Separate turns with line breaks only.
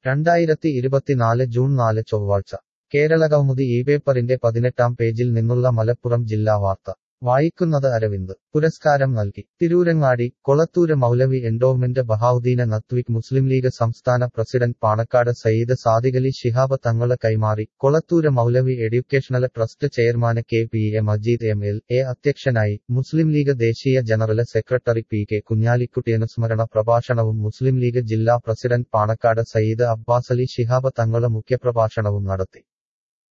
രണ്ടായിരത്തി ഇരുപത്തിനാല് ജൂൺ നാല് ചൊവ്വാഴ്ച കേരളകൗമുദി ഈ പേപ്പറിന്റെ പതിനെട്ടാം പേജിൽ നിന്നുള്ള മലപ്പുറം ജില്ലാ വാർത്ത വായിക്കുന്നത് അരവിന്ദ് പുരസ്കാരം നൽകി തിരൂരങ്ങാടി കൊളത്തൂര് മൗലവി എൻഡോവ്മെന്റ് ബഹാവുദ്ദീന നത്വിക് മുസ്ലിം ലീഗ് സംസ്ഥാന പ്രസിഡന്റ് പാണക്കാട് സയ്യിദ് സാദിഖലി ശിഹാബ് തങ്ങള് കൈമാറി കൊളത്തൂര് മൗലവി എഡ്യൂക്കേഷണൽ ട്രസ്റ്റ് ചെയർമാന് K P A Majeed M L A അധ്യക്ഷനായി മുസ്ലിം ലീഗ് ദേശീയ general secretary P K Kunhalikutty അനുസ്മരണ പ്രഭാഷണവും മുസ്ലിം ലീഗ് ജില്ലാ പ്രസിഡന്റ് പാണക്കാട് സയ്യിദ് അബ്ബാസലി ശിഹാബ് തങ്ങള് മുഖ്യപ്രഭാഷണവും നടത്തി